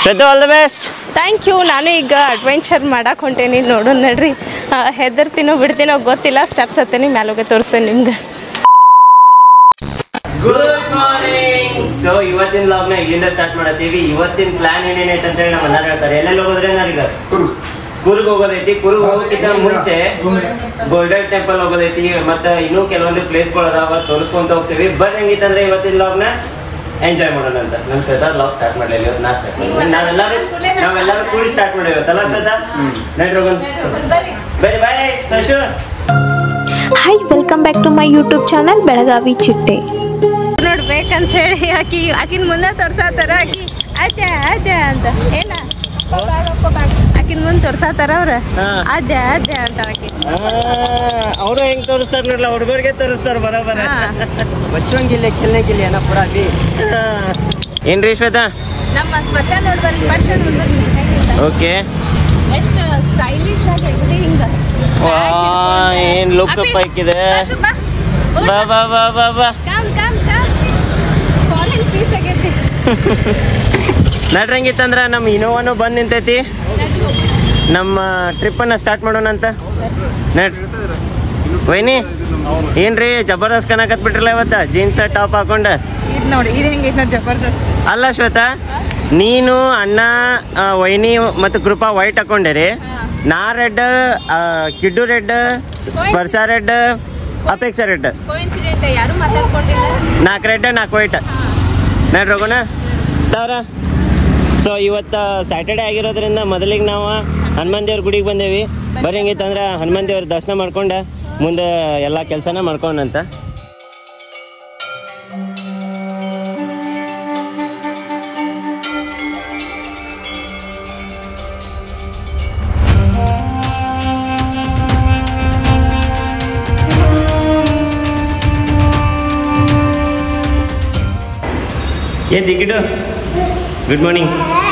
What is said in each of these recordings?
Shraddha all the best thank you ನಾನು ಈಗ adventure ಮಾಡಕ್ಕೆ ಹೊಂಟೇನಿ ನೋಡು ನಡ್ರಿ ಆ, ಹೆದರ್ತೀನೋ ಬಿಡ್ತೀನೋ ಗೊತ್ತಿಲ್ಲ ಸ್ಟೆಪ್ಸ್ ಹತ್ತೇನಿ ಮ್ಯಾಲೋಗೆ ತೋರಿಸ್ತೇನೆ ನಿಮ್ಗೆ ಗುಡ್ ಮಾರ್ನಿಂಗ್ ಸೊ ಇವತ್ತಿನ ಲಾಗ್ನ ಇಲ್ಲಿಂದ ಸ್ಟಾರ್ಟ್ ಮಾಡತ್ತೀವಿ ಇವತ್ತಿನ ಪ್ಲಾನ್ ಏನೇನೈತೆ ಅಂತ ಹೇಳಿ ನಮ್ಮ ಅಣ್ಣ ಹೇಳ್ತಾರೆ ಎಲ್ಲೆಲ್ಲಿ ಹೋಗೋದ್ರೆ ನಾನೀಗ ಕುರ್ಗ್ ಹೋಗೋದೈತಿ ಕುರ್ಗ್ ಹೋಗೋಕ್ಕಿಂತ ಮುಂಚೆ ಗೋಲ್ಡನ್ ಟೆಂಪಲ್ ಹೋಗೋದೈತಿ ಮತ್ತೆ ಇನ್ನೂ ಕೆಲವೊಂದು ಪ್ಲೇಸ್ಗಳು ಅದಾವ ತೋರಿಸ್ಕೊಂತ ಹೋಗ್ತೀವಿ ಬಟ್ ಹೆಂಗಿತ್ತಂದ್ರೆ ಇವತ್ತಿನ ಲಾಗ್ನ ಎಂಜಾಯ್ ಮಾಡೋಣ ಅಂತ ನಮ್ ಶ್ವೇತಾ ಲಾಗ್ ಸ್ಟಾರ್ಟ್ ಮಾಡಲಿಲ್ಲ ಇವತ್ತು ನಾ ಸ್ಟಾರ್ಟ್ ಮಾಡಿ ನಾವೆಲ್ಲರೂ ನಾವೆಲ್ಲರೂ ಕೂಡಿ ಸ್ಟಾರ್ಟ್ ಮಾಡಿ ಇವತ್ತಲ್ಲ ಶ್ವೇತಾ ನಡ್ರಿ ಹೋಗೋಣ ಬರೀ ಬಾಯ್ special hi welcome back to my YouTube channel Belagavi ಚಿಟ್ಟೆ ನೋಡ್ಬೇಕಂತ ಹೇಳಿ ಆಕಿ ಆಕಿನ ಮುಂದೆ ತೋರ್ಸಾತಾರ ಆಕಿ ಅದೇ ಅದೇ ಅಂತ ಏನ ಆಕಿನ ಮುಂದೆ ತೋರ್ಸಾತಾರ ಅವ್ರ ಹಾ. ಅದೇ ಅದೇ ಅಂತ ಆಕಿ ಅವರು ಹೆಂಗ್ ತೋರಿಸ್ತಾರ ನೋಡ್ಲ ಹುಡುಗರಿಗೆ ತೋರಿಸ್ತಾರ ಬರೋಬರ ಹಾ. बच्चों के लिए खेलने के लिए ना पूरा भी ಏನ್ರಿ ಶ್ವೇತಾ ನಮ್ಮ ಸ್ಪೆಷಲ್ ನೋಡ್ಬರ್ರಿ ಸ್ಪೆಷಲ್ ನೋಡ್ಬರ್ರಿ ಓಕೆ ಎಷ್ಟು ಸ್ಟೈಲಿಶ್ ಆಗಿ ಅಗದಿ ಹಿಂಗ ವಾ ಏನ್ ಲುಕ್ ಪೈಕಿದೆ ಬಾ ಬಾ ಬಾ ಬಾ ಬಾ come come come foreign piece ಆಗೈತಿ ನಡ್ರಂಗಿತ್ತಂದ್ರ ನಮ್ಮ ಇನೋವಾನು ಬಂದ್ ನಿಂತೈತಿ ನಮ್ಮ ಟ್ರಿಪ್ಪನ್ನ ಸ್ಟಾರ್ಟ್ ಮಾಡೋಣ ಅಂತ ನಡ್ರಿ ವೈನಿ ಏನ್ರಿ ಜಬರ್ದಸ್ತ್ ಕನಕತ್ ಬಿಟ್ರಲ್ಲ ಇವತ್ತ ಜೀನ್ಸ್ ಟಾಪ್ ಹಾಕೊಂಡ ಇದು ನೋಡಿ ಇದು ಹೆಂಗೈತಿ ನೋಡಿ ಜಬರ್ದಸ್ತ್ ಅಲ್ಲ ಶ್ವೇತಾ ನೀನು ಅಣ್ಣ ಆ, ವೈನಿ ಮತ್ತು ಕೃಪಾ ವೈಟ್ ಹಾಕೊಂಡಿರಿ ನಾ red Kiddu red Sparsha red Apeksha red coincident ಯಾರು ಮಾತಾಡ್ಕೊಂಡಿಲ್ಲ ನಾಲ್ಕು ರೆಡ್ ನಾಲ್ಕು ವೈಟ್ ನಡ್ರಿ ಹೋಗೋಣ ತಾವ್ರ ಸೊ ಇವತ್ತು ಸ್ಯಾಟರ್ಡೆ ಆಗಿರೋದ್ರಿಂದ ಮೊದಲಿಗೆ ನಾವು ಹನುಮಾನ್ ದೇವ್ರ ಗುಡಿಗೆ ಬಂದೇವಿ ಬರೀ ಹೆಂಗಿತ್ತಂದ್ರೆ ಹನುಮಾನ್ ದೇವ್ರ ದರ್ಶನ ಮಾಡ್ಕೊಂಡು ಮುಂದೆ ಎಲ್ಲ ಕೆಲಸನ ಮಾಡ್ಕೊಂಡಂತ ಏನ್ ಟಿಕೆಟು ಗುಡ್ ಮಾರ್ನಿಂಗ್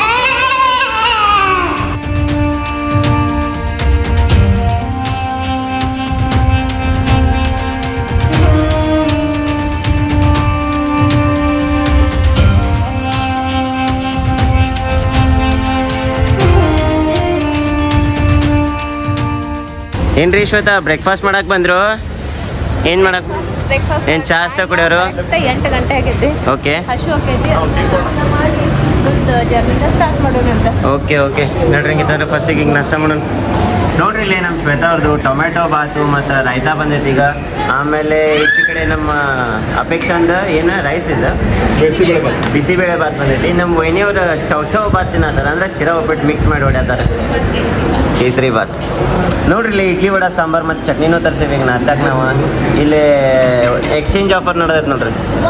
ಏನ್ರಿ ಶ್ವೇತಾ ಬ್ರೇಕ್ಫಾಸ್ಟ್ ಮಾಡಕ್ ಬಂದ್ರು ಏನ್ ಮಾಡಕ್ ಬ್ರೇಕ್ಫಾಸ್ಟ್ ಏನ್ ಚಾ ಅಷ್ಟ ಕುಡಿಯೋರು ಎಂಟು ಗಂಟೆ ಆಗೈತಿ ಓಕೆ ಹಸು ಆಕೈತಿ ಅದನ್ನ ಮಾಡಿ ಒಂದು ಜರ್ನಿನ ಸ್ಟಾರ್ಟ್ ಮಾಡೋಣ ಅಂತ ಓಕೆ ಓಕೆ ನೋಡ್ರಿ ಹಂಗಿತ್ತಂದ್ರೆ ಫಸ್ಟಿಗೆ ಈಗ ನಾಷ್ಟ ಮಾಡೋಣ ನೋಡ್ರಿ ಇಲ್ಲಿ ನಮ್ಮ ಶ್ವೇತಾ ಅವ್ರದ್ದು ಟೊಮೆಟೊ ಬಾತು ಮತ್ತು ರಾಯ್ತಾ ಬಂದೈತಿ ಈಗ ಆಮೇಲೆ ಈಚೆ ಕಡೆ ನಮ್ಮ ಅಪೇಕ್ಷಾಂದ ಏನು ರೈಸ್ ಇದೆ ಬಿಸಿಬೇಳೆ ಬಾತ್ ಬಂದೈತಿ ನಮ್ಮ ವೈನಿಯವ್ರ ಚೌ ಚೌ ಬಾತ್ ತಿನ್ನತ್ತಾರ ಅಂದ್ರೆ ಶಿರಾ ಉಪ್ಪಿಟ್ಟು ಮಿಕ್ಸ್ ಮಾಡಿ ಹೊಡ್ಯಾತಾರ ಕೇಸರಿ ಬಾತ್ ನೋಡ್ರಿ ಇಲ್ಲಿ ಇಡ್ಲಿ ವಡ ಸಾಂಬಾರ್ ಮತ್ತು ಚಟ್ನಿನೂ ತರ್ಸೀವಿ ಈಗ ನಾಷ್ಟಾಕ್ ನಾವು ಇಲ್ಲಿ ಎಕ್ಸ್ಚೇಂಜ್ ಆಫರ್ ನಡೆದೈತೆ ನೋಡ್ರಿ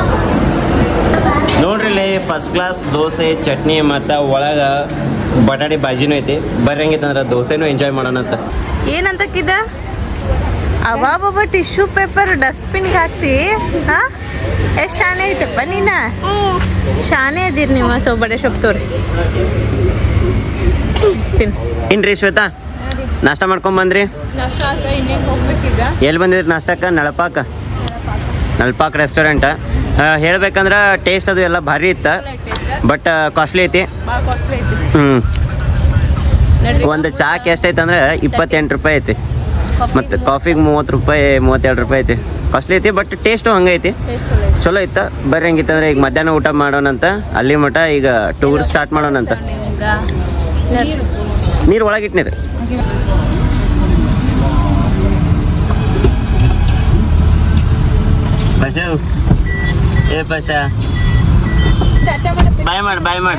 ನೋಡ್ರಿ ಇಲ್ಲಿ ಫಸ್ಟ್ ಕ್ಲಾಸ್ ದೋಸೆ ಚಟ್ನಿ ಮತ್ತು ಒಳಗ ಬಟಾಣಿ ಬಾಜಿನೂ ಐತಿ ಬರ್ರಿ ಹಂಗಿತ್ತಂದ್ರೆ ದೋಸೆನೂ ಎಂಜಾಯ್ ಮಾಡೋಣ ಅಂತ ಏನಂತಕ್ಕಿದ ಅವಾಬಾಬ ಟಿಶ್ಯೂ ಪೇಪರ್ ಡಸ್ಟ್ಬಿನ್ಗೆ ಹಾಕ್ತಿ ಹಾ ಎಷ್ಟು ಶಾನೆ ಐತಪ್ಪ ನೀನ ಶಾನೆ ಅದೀರಿ ನೀವು ಅಥವಾ ಬಡೆ ಸೊಪ್ಪು ತೋರಿ ತಿನ್ ಏನ್ರಿ ಶ್ವೇತಾ ನಾಷ್ಟ ಮಾಡ್ಕೊಂಡ್ ಬಂದ್ರಿ ಇನ್ನೇನು ಹೋಗ್ಬೇಕೀಗ ಎಲ್ಲಿ ಬಂದಿದ್ರಿ ನಾಷ್ಟಕ್ಕೆ ನಳಪಾಕ ನಳಪಾಕ್ ರೆಸ್ಟೋರೆಂಟ್ ಹೇಳ್ಬೇಕಂದ್ರೆ ಟೇಸ್ಟ್ ಅದು ಎಲ್ಲ ಭಾರಿ ಇತ್ತು ಬಟ್ ಕಾಸ್ಟ್ಲಿ ಐತಿ ಭಾಳ ಕಾಸ್ಟ್ಲಿ ಐತಿ ಹ್ಞೂ ನಡ್ರಿ ಒಂದು ಚಾಕ್ ಎಷ್ಟೈತೆ ಅಂದ್ರೆ ಇಪ್ಪತ್ತೆಂಟು ರೂಪಾಯಿ ಐತಿ ಮತ್ತು ಕಾಫಿಗೆ ಮೂವತ್ತು ರೂಪಾಯಿ ಮೂವತ್ತೆರಡು ರೂಪಾಯಿ ಐತಿ ಕಾಸ್ಟ್ಲಿ ಐತಿ ಬಟ್ ಟೇಸ್ಟು ಹಂಗೆ ಐತಿ ಟೇಸ್ಟ್ ಚಲೋ ಐತಿ ಚಲೋ ಇತ್ತ ಬರ್ರಿ ಹಂಗಿತ್ತಂದ್ರೆ ಈಗ ಮಧ್ಯಾಹ್ನ ಊಟ ಮಾಡೋಣಂತ ಅಲ್ಲಿ ಮಟ ಈಗ ಟೂರ್ ಸ್ಟಾರ್ಟ್ ಮಾಡೋಣಂತ ನೀರು ಒಳಗಿಟ್ನಿರಿ ಪಶ ಏ ಪಶ ಬಾಯ್ ಮಾಡಿ ಬಾಯ್ ಮಾಡಿ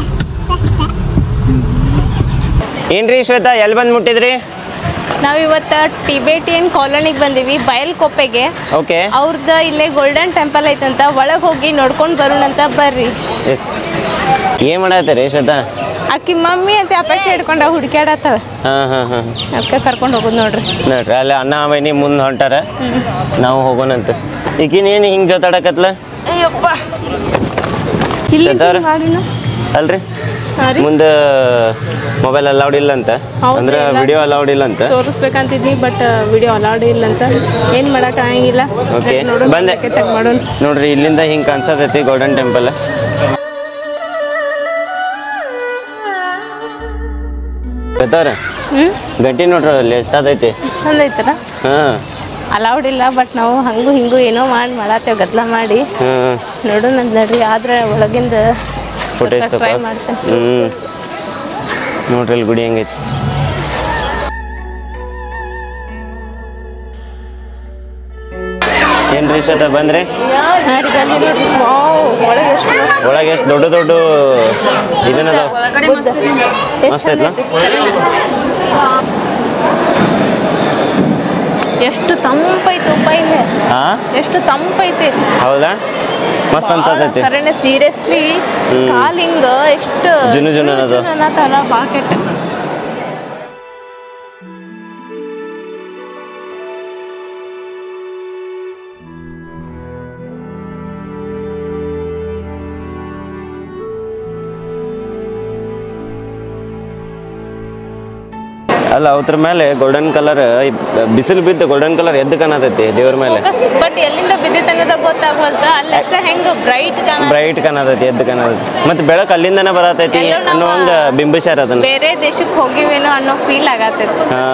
ಏನ್ರಿ ಶ್ವೇತಾ ಎಲ್ಲಿ ಬಂದು ಮುಟ್ಟಿದ್ರಿ ನಾವಿವತ್ತು ಟಿಬೇಟಿಯನ್ ಕಾಲೋನಿಗೆ ಬಂದೀವಿ ಬಯಲ್ಕೊಪ್ಪೆಗೆ ಓಕೆ ಅವ್ರದ್ದು ಇಲ್ಲೇ ಗೋಲ್ಡನ್ ಟೆಂಪಲ್ ಐತಂತ ಒಳಗೆ ಹೋಗಿ ನೋಡ್ಕೊಂಡು ಬರೋಣಂತ ಬರ್ರಿ ಎಸ್ ಏನು ಮಾಡತ್ತೀರಿ ಶ್ವೇತಾ ಆಕಿ ಮಮ್ಮಿ ಅಂತ ಅಪೇಕ್ಷೆ ಹಿಡ್ಕೊಂಡ ಹುಡುಕ್ಯಾಡತ್ತಾಳ ಹಾಂ ಹಾಂ ಹಾಂ ಅದಕ್ಕೆ ಕರ್ಕೊಂಡು ಹೋಗೋದು ನೋಡ್ರಿ ನೋಡ್ರಿ ಅಲ್ಲಿ ಅಣ್ಣ ಬೈನಿ ಮುಂದೆ ಹೊಂಟಾರ ನಾವು ಹೋಗೋಣಂತ ಈಗಿನೇನು ಹಿಂಗೆ ಜೊತಾಡಕತ್ಲ ಇಲ್ಲಿ ಶ್ವೇತಾವ್ರೆ? ಮಾಡಿನ ಅಲ್ರಿ ಹಾಂ ರೀ ಮುಂದೆ ಮೊಬೈಲ್ ಅಲೌಡ್ ಇಲ್ಲ ಅಂತ ಹೌದು, ಅಂದ್ರೆ ಇಲ್ಲ. ವಿಡಿಯೋ ಅಲೌಡ್ ಇಲ್ಲ ಅಂತ ತೋರಿಸ್ಬೇಕಂತಿದ್ವಿ ಬಟ್ ವಿಡಿಯೋ ಅಲೌಡ್ ಇಲ್ಲ ಅಂತ ಏನು ಮಾಡಕ್ ಆಗಂಗಿಲ್ಲ Okay, ನೋಡೋಣ ಬಂದೆ. ತೆಗ್ ಮಾಡೋಣ ನೋಡ್ರಿ ಇಲ್ಲಿಂದ ಹಿಂಗೆ ಕಾಣಿಸತೈತಿ ಗೋಲ್ಡನ್ ಟೆಂಪಲ್ ಗೊತ್ತಾರ ಹ್ಞೂ ಗಂಟಿ ನೋಡ್ರಿ ಅಲ್ಲಿ ಎಷ್ಟಾದೈತಿ ಚಂದ ಐತಲ್ಲ ಹಾಂ ಅಲೌಡ್ ಇಲ್ಲ ಬಟ್ ನಾವು ಹಂಗೂ ಹಿಂಗೂ ಏನೋ ಮಾಡಿ ಮಾಡತ್ತೇವೆ ಗದ್ಲ ಮಾಡಿ ಹಾಂ ನೋಡೋಣ ಅಂತ ನೋಡ್ರಿ ಆದ್ರೆ ಒಳಗಿಂದ ಫುಟೇಜ್ ತಗೋ ಟ್ರೈ ಮಾಡ್ತೇನೆ ಹ್ಞೂ ನೋಡ್ರಿ ಅಲ್ಲಿ ಗುಡಿ ಹೆಂಗೈತಿ ಏನ್ರಿ ಶ್ವೇತ ಬಂದ್ರಿ ಹಾಂ ರೀ ಗಲ್ಲಿ ನೋಡ್ರಿ ವಾವ್ ಒಳಗೆ ಎಷ್ಟು ಮಸ್ತ್ ಒಳಗೆ ಎಷ್ಟು ದೊಡ್ಡ ದೊಡ್ಡ ಇದನ್ನದಾವ ಬುದ್ಧ. ಎಷ್ಟ್ ಮಸ್ತ್ ಐತ್ಲಾ? ಎಷ್ಟು ತಂಪೈತೆ ಉಪ್ಪ ಇಲ್ಲಿ ಹಾಂ ಎಷ್ಟು ತಂಪೈತೆ ಹೌದಾ ಮಸ್ತ್ ಅನ್ಸತೈತಿ ಕರೆನೆ ಸೀರಿಯಸ್ಲಿ ಹ್ಮ್. ಕಾಲ್ ಹಿಂಗ ಎಷ್ಟು ಜುನು ಜುನು ಅನ್ನೋದು. ಅನ್ನತ್ತಲ್ಲ ಭಾಳ ಕೆಟ್ಟ ಅಲ್ಲ ಅವ್ರ ಮೇಲೆ ಗೋಲ್ಡನ್ ಕಲರ್ ಬಿಸಿಲು ಬಿದ್ದು ಗೋಲ್ಡನ್ ಕಲರ್ ಎದ್ದು ಕಾಣತೈತಿ ದೇವ್ರ ಮೇಲೆ ಬಟ್ ಎಲ್ಲಿಂದ ಬಿದ್ದಿತ್ತು ಅನ್ನೋದಾಗ ಗೊತ್ತಾಗ್ವಲ್ತ ಅಲ್ಲಿ ಅಷ್ಟೇ ಹೆಂಗ ಬ್ರೈಟ್ ಕಾಣ ಬ್ರೈಟ್ ಕಾಣತೈತಿ ಎದ್ದು ಕಾಣತೈತಿ ಮತ್ತೆ ಬೆಳಕು ಅಲ್ಲಿಂದನೇ ಬರತೈತಿ ಎಲ್ಲೋ ನಾವು- ಅನ್ನುವಂಗ ಬಿಂಬಿಸ್ಯಾರ ಅದನ್ನ ಬೇರೆ ದೇಶಕ್ಕೆ ಹೋಗಿವೇನೋ ಅನ್ನೋ ಫೀಲ್ ಆಗತ್ತೈತಿ ಹಾ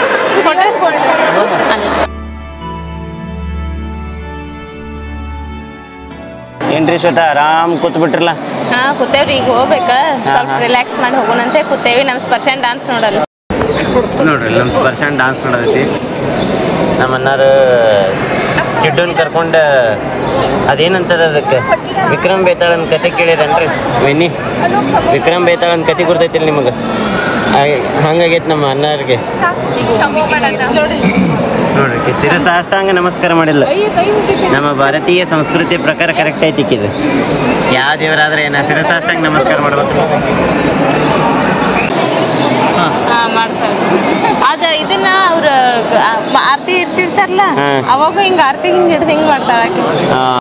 ಏನ್ರಿ ಶ್ವೇತ ಆರಾಮ್ ಕೂತ್ ಬಿಟ್ರಲ್ಲ ಹಾ ಕೂತೇವ್ರಿ ಈಗ ಹೋಗ್ಬೇಕ ಸ್ವಲ್ಪ ಹಾ. ರಿಲ್ಯಾಕ್ಸ್ ಮಾಡಿ ಹೋಗೋಣಂತೆ ಕೂತೇವಿ ನಮ್ಮ ಸ್ಪರ್ಶನ್ ಡಾನ್ಸ್ ನೋಡಲ್ಲ ನೋಡ್ರಿ ನಮ್ಮ ಪರ್ಸೆಂಟ್ ಡಾನ್ಸ್ ನೋಡತೈತಿ ನಮ್ಮ ಅಣ್ಣಾರು ಕಿಡ್ಡನ್ ಕರ್ಕೊಂಡು ಅದೇನಂತಾರ ಅದಕ್ಕೆ ವಿಕ್ರಮ್ ಬೇತಾಳನ್ ಕತೆ ಕೇಳಿರನ್ರಿ ವೆನ್ನಿ ವಿಕ್ರಮ್ ಬೇತಾಳನ್ ಕತೆ ಗುರ್ತೈತಿಲ್ಲ ನಿಮಗೆ ಹಂಗಾಗೈತೆ ನಮ್ಮ ಅಣ್ಣಾರಿಗೆ ನೋಡ್ರಿ ಶಿರಸಾಷ್ಟಾಂಗ ನಮಸ್ಕಾರ ಮಾಡಿಲ್ಲ ನಮ್ಮ ಭಾರತೀಯ ಸಂಸ್ಕೃತಿ ಪ್ರಕಾರ ಕರೆಕ್ಟ್ ಐತಿ ಇದು ಯಾವ ದೇವರಾದ್ರೆ ಏನ ಶಿರಸಾಷ್ಟಾಂಗ ನಮಸ್ಕಾರ ಮಾಡ್ಬೇಕು ಹಾಂ ಹಾ ಮಾಡ್ತಾರೆ ಅದ ಇದನ್ನ ಅವ್ರ ಆರತಿ ಇರ್ತಿರ್ತಾರಲ್ಲ ಹಾ. ಅವಾಗ ಹಿಂಗ ಆರತಿ ಹಿಂಗ್ ಹಿಡ್ದು ಹಿಂಗ್ ಮಾಡ್ತಾರ ಆಕಿ ಹಾಂ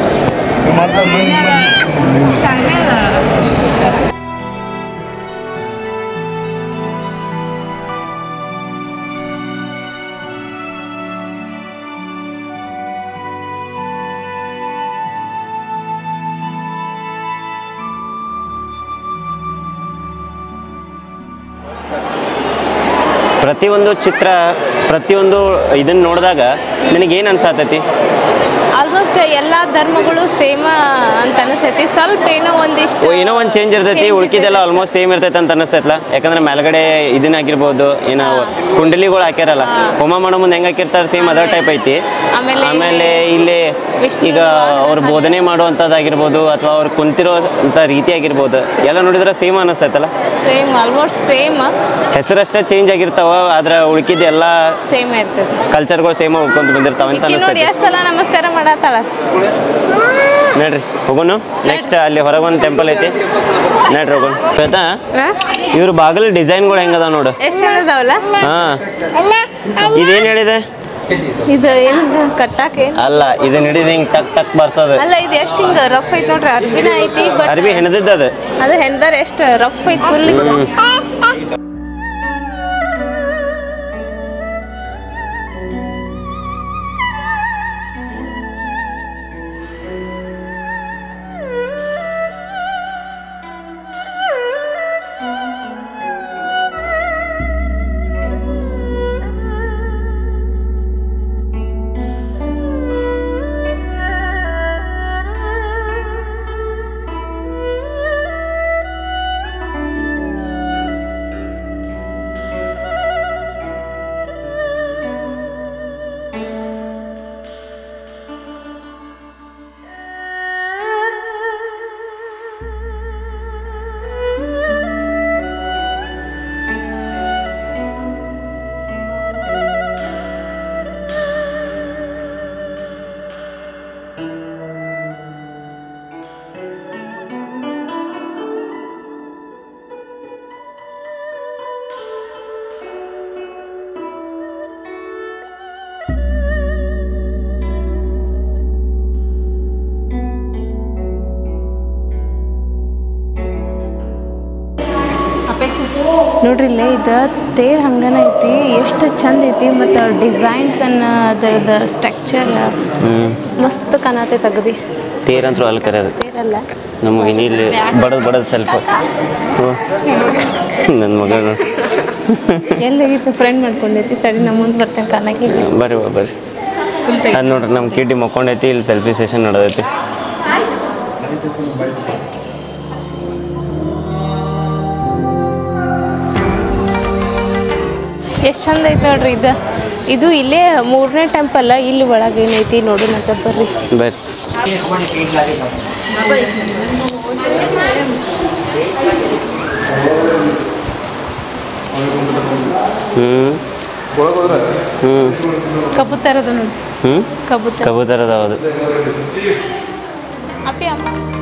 ಪ್ರತಿಯೊಂದು ಚಿತ್ರ ಪ್ರತಿಯೊಂದು ಇದನ್ನ ನೋಡಿದಾಗ ನಿನಗೇನು ಅನ್ಸಾತೈತಿ ಆಲ್ಮೋಸ್ಟ್ ಎಲ್ಲಾ ಧರ್ಮಗಳು ಸೇಮ ಅಂತ ಅನಿಸ್ತೈತಿ ಸ್ವಲ್ಪ ಏನೋ ಒಂದಿಷ್ಟು ಓ, ಏನೋ ಒಂದು ಚೇಂಜ್ ಇರ್ತೈತಿ change ಉಳ್ಕಿದೆಲ್ಲ ಆಲ್ಮೋಸ್ಟ್ ಸೇಮ್ ಇರ್ತೈತೆ ಅಂತ ಅನಿಸ್ತೈತಲ್ಲ ಯಾಕಂದ್ರೆ ಮೇಲ್ಗಡೆ ಇದನ್ನಾಗಿರ್ಬೋದು ಏನೋ ಕುಂಡಲಿಗಳು ಹಾಕ್ಯಾರಲ್ಲ ಹೋಮ ಮಾಡೋ ಮುಂದೆ ಹೆಂಗೆ ಹಾಕಿರ್ತಾರೆ ಸೇಮ್ ಅದರ್ ಟೈಪ್ ಐತಿ ಆಮೇಲೆ ಆಮೇಲೆ ಇಲ್ಲಿ ವಿಷ್ಣು ಈಗ ಅವ್ರು ಬೋಧನೆ ಮಾಡುವಂಥದ್ದಾಗಿರ್ಬೋದು ಅಥವಾ ಅವ್ರು ಕುಂತಿರೋ ಅಂತ ರೀತಿ ಆಗಿರ್ಬೋದು ಎಲ್ಲ ನೋಡಿದ್ರೆ ಸೇಮ್ ಅನಿಸ್ತೈತಲ್ಲ ಸೇಮ್ ಆಲ್ಮೋಸ್ಟ್ ಸೇಮ್ ಹೆಸರಷ್ಟೇ ಚೇಂಜ್ ಆಗಿರ್ತಾವ ಆದ್ರೆ ಉಳ್ಕಿದ್ದೆಲ್ಲ ಸೇಮ್ ಇರ್ತೈತಿ ಕಲ್ಚರ್ಗಳು ಸೇಮ್ ಉಳ್ಕೊಂತ ಬಂದಿರ್ತಾವ ಅಂತ ಈಕಿ ನೋಡಿ ಅನಿಸ್ತೈತಿ ಎಷ್ಟು ಸಲ ನಮಸ್ಕಾರ ಮಾಡತ್ತಾಳ ನೋಡ್ರಿ ಹೋಗೋಣ ನೆಕ್ಸ್ಟ್ ಅಲ್ಲಿ ಹೊರಗೆ ಒಂದು ಟೆಂಪಲ್ ಐತಿ ನೋಡ್ರಿ ಹೋಗೋಣ ಆಯ್ತಾ ಇವ್ರ ಬಾಗಿಲು ಡಿಸೈನ್ಗಳು ಹೆಂಗದ ನೋಡು ಎಷ್ಟು ಚಂದ ಅದಾವಲ್ಲ ಹಾ ಇದೇನ್ ಹೇಳಿದೆ ಇದು ಏನ್ ಕಟ್ಟಾಕ ಏನ್ ಅಲ್ಲ ಇದನ್ನ ಹಿಡಿದು ಹಿಂಗ್ ಟಕ್ ಟಕ್ ಬರ್ಸೋದು ಅಲ್ಲ ಇದು ಎಷ್ಟು ಹಿಂಗ ರಫ್ ಐತಿ ನೋಡ್ರಿ ಅರ್ಬಿನ ಐತಿ ಬಟ್ ಅರ್ಬಿ ಹೆಣದಿದ್ದದ ಅದು ಹೆಣ್ದಾರ ಎಷ್ಟು ರಫ್ ಐತಿ ಫುಲ್ ನೋಡ್ರಿ ಇಲ್ಲೇ ಇದು ತೇರ್ ಹಂಗನ ಐತಿ ಎಷ್ಟು ಚಂದ ಐತಿ ಮತ್ತು ಡಿಸೈನ್ಸ್ ಅನ್ನ ಅದ್ರದ್ದು ಸ್ಟ್ರಕ್ಚರ್ ಹ್ಮ್ ಮಸ್ತ್ ಕಾಣತೈತೆ ಅಗದಿ ತೇರಂತ್ರು ಅಲ್ಲಿ ಕರೆಯೋದು ತೇರಲ್ಲ ನಮ್ಮ ಇಲ್ಲಿ ಬಡದ್ ಬಡದ್ ಸೆಲ್ಫ್ ನನ್ನ ಮಗಳು ಎಲ್ಲಾಗಿತ್ತು ಫ್ರೆಂಡ್ ಮಾಡ್ಕೊಂಡೈತಿ ಸರಿ ನಮ್ಮ ಮುಂದೆ ಬರ್ತೇನೆ ಕಾಣಕ್ಕೆ ಬರ್ರಿ ಬಾ, ಬರ್ರಿ ಅದು ನೋಡ್ರಿ ನಮ್ಮ ಕಿಡ್ಡಿ ಮಕ್ಕೊಂಡೈತಿ ಇಲ್ಲಿ ಸೆಲ್ಫಿ ಸೆಷನ್ ನಡೆದೈತಿ ಎಷ್ಟು ಚಂದ ಐತೆ ನೋಡ್ರಿ ಇದು ಇದು ಇಲ್ಲೇ ಮೂರನೇ ಟೆಂಪಲ್ ಇಲ್ಲಿ ಒಳಗೆ ಏನೈತಿ ನೋಡೋಣಂತ ಬರ್ರಿ ಬರ್ರಿ ಹ್ಞೂ ಹ್ಞೂ ಕಬೂತರ ಅದ ನೋಡಿ ಹ್ಞೂ ಕಬೂತರ ಕಬೂತರದ ಹೌದು ಅಪ್ಪಿ ಅಮ್ಮ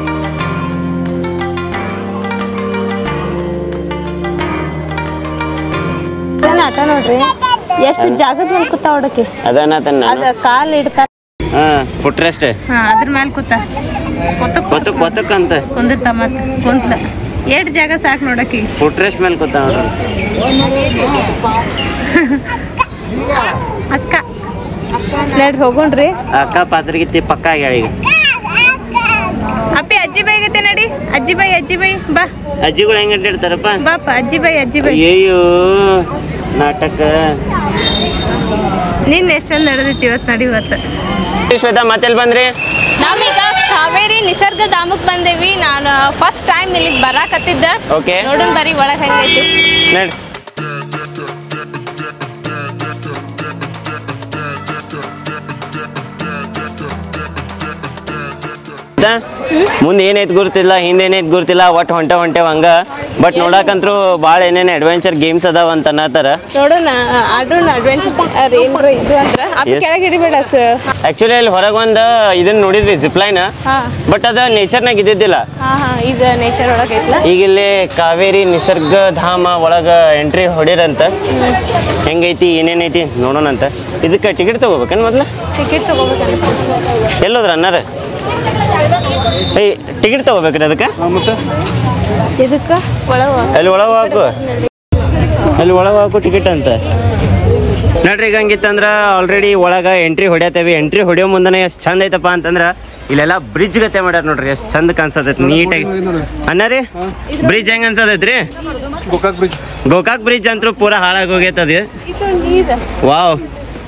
ಜನ ಆತ ನೋಡ್ರಿ ಎಷ್ಟು ಜಾಗದ ಮೇಲೆ ಕೂತ ಹೊಡಕ್ಕೆ ಅದನ್ನ ಅದ ಕಾಲ್ ಇಡ್ತಾರ ಹಾಂ ಫುಟ್ರೆಸ್ಟ್ ಹಾ ಅದ್ರ ಮೇಲೆ ಕೂತ ಕೂತ ಕೊತ್ತು ಕೊತ್ತಕ್ಕಂತ ಕುಂದಿರ್ತ ಮತ್ತ ಕುಂತ್ಲ ಎಷ್ಟು ಜಾಗ ಸಾಕು ನೋಡಕ್ಕೆ ಫುಟ್ರೆಸ್ಟ್ ಮೇಲೆ ಕೂತ ನೋಡ್ರಿ ಅಕ್ಕ ನಡ್ ಹೋಗೋಣ್ರಿ ಅಕ್ಕ ಪಾತ್ರಿಗಿತ್ತಿ ಪಕ್ಕ ಆಗ್ಯಾವ ಈಗ ಅಪ್ಪಿ ಅಜ್ಜಿ ಬೈ ಆಗತ್ತೆ ನಡಿ ಅಜ್ಜಿ ಬೈ ಅಜ್ಜಿ ಬೈ ಬಾ ಅಜ್ಜಿಗಳು ಹೆಂಗ್ ಅಡ್ಡಾಡ್ತಾರಪ್ಪ ಬಾಪ ಅಜ್ಜಿ ಬೈ ಅಜ್ಜಿ ಬೈ ಅಯ್ಯೋ ನಾಟಕ ನಿನ್ನ ಎಷ್ಟೊಂದು ನಡೆದೈತಿ ಇವತ್ತು ನಡಿ ಇವತ್ತು ಶ್ವೇತಾ ಮತ್ತೆಲ್ಲಿ ಬಂದ್ರಿ ನಾವೀಗ ಕಾವೇರಿ ನಿಸರ್ಗ ಧಾಮಕ್ಕೆ ಬಂದೇವಿ ನಾನು ಫಸ್ಟ್ ಟೈಮ್ ಇಲ್ಲಿಗೆ ಬರಾಕತ್ತಿದ್ದ ಓಕೆ ನೋಡೋಣ ಬರೀ ಒಳಗೆ ಹೆಂಗೈತಿ ನಡ್ರಿ ಮುಂದೆ ಏನೈತ್ ಗುರ್ತಿಲ್ಲ ಹಿಂದೆ ಏನೈತ್ ಗುರ್ತಿಲ್ಲ ಒಟ್ಟು ಹೊಂಟೆ ಹೊಂಟೆವ್ ಹಂಗ ಬಟ್ ನೋಡಕಂತ್ರು ಭಾಳ ಏನೇನು ಅಡ್ವೆಂಚರ್ ಗೇಮ್ಸ್ ಅದಾವ ಅಂತ ಅನ್ನತ್ತಾರ ನೋಡೋಣ ಆಡೋಣ ಅಡ್ವೆಂಚರ್ ಏನ್ರ ಇದು ಅಂದ್ರ ಅಪ್ಪ Yes. ಕೆಳಗೆ ಹಿಡಿಬೇಡ ಸರ್ ಆಕ್ಚುಲಿ ಅಲ್ಲಿ ಹೊರಗೆ ಒಂದು ಇದನ್ನ ನೋಡಿದ್ವಿ ಜಿಪ್ಲೈನ್ ಹಾ ಬಟ್ ಅದ ನೇಚರ್ನಾಗ ಇದ್ದಿದ್ದಿಲ್ಲ ಹಾ ಹಾ ಇದು ನೇಚರ್ ಒಳಗೆ ಐತ್ಲಾ ಈಗ ಇಲ್ಲಿ ಕಾವೇರಿ ನಿಸರ್ಗ ಧಾಮ ಒಳಗ ಎಂಟ್ರಿ ಹೊಡಿರಂತ ಹೆಂಗೈತಿ ಏನೇನೈತಿ ನೋಡೋಣಂತ ಇದಕ್ಕೆ ಟಿಕೆಟ್ ತಗೋಬೇಕೇನು ಮೊದ್ಲು ಟಿಕೆಟ್ ತಗೋಬೇಕಂತ ಎಲ್ಲೋದ್ರ ಅನ್ನಾರ ಏಯ್ ಟಿಕೆಟ್ ತಗೋಬೇಕ್ರಿ ಅದಕ್ಕೆ ಇದಕ್ಕ ಒಳಗೆ ಅಲ್ಲಿ ಒಳಗೆ ಹಾಕು ಅಲ್ಲಿ ಒಳಗೆ ಹಾಕು ಟಿಕೆಟ್ ಅಂತ ನೋಡ್ರಿ ಈಗ ಹಂಗಿತ್ತಂದ್ರ ಆಲ್ರೆಡಿ ಒಳಗೆ ಎಂಟ್ರಿ ಹೊಡ್ಯತೇವಿ ಎಂಟ್ರಿ ಹೊಡಿಯೋ ಮುಂದನೆ ಎಷ್ಟು ಚಂದ ಐತಪ್ಪ ಅಂತಂದ್ರ ಇಲ್ಲೆಲ್ಲ ಬ್ರಿಡ್ಜ್ ಗತೆ ಮಾಡ್ಯಾರ ನೋಡ್ರಿ ಎಷ್ಟು ಚಂದ ಕಾಣಿಸತೈತಿ ನೀಟಾಗಿ ಅನ್ನಾರಿ ಬ್ರಿಡ್ಜ್ ಹೆಂಗ್ ಅನ್ಸತೈತ್ರಿ ಗೋಕಾಕ್ ಬ್ರಿಡ್ಜ್ ಗೋಕಾಕ್ ಬ್ರಿಡ್ಜ್ ಅಂತೂ ಪೂರಾ ಹಾಳಾಗಿ ಹೋಗೈತದ ಇದು ನೀರು ವಾವ್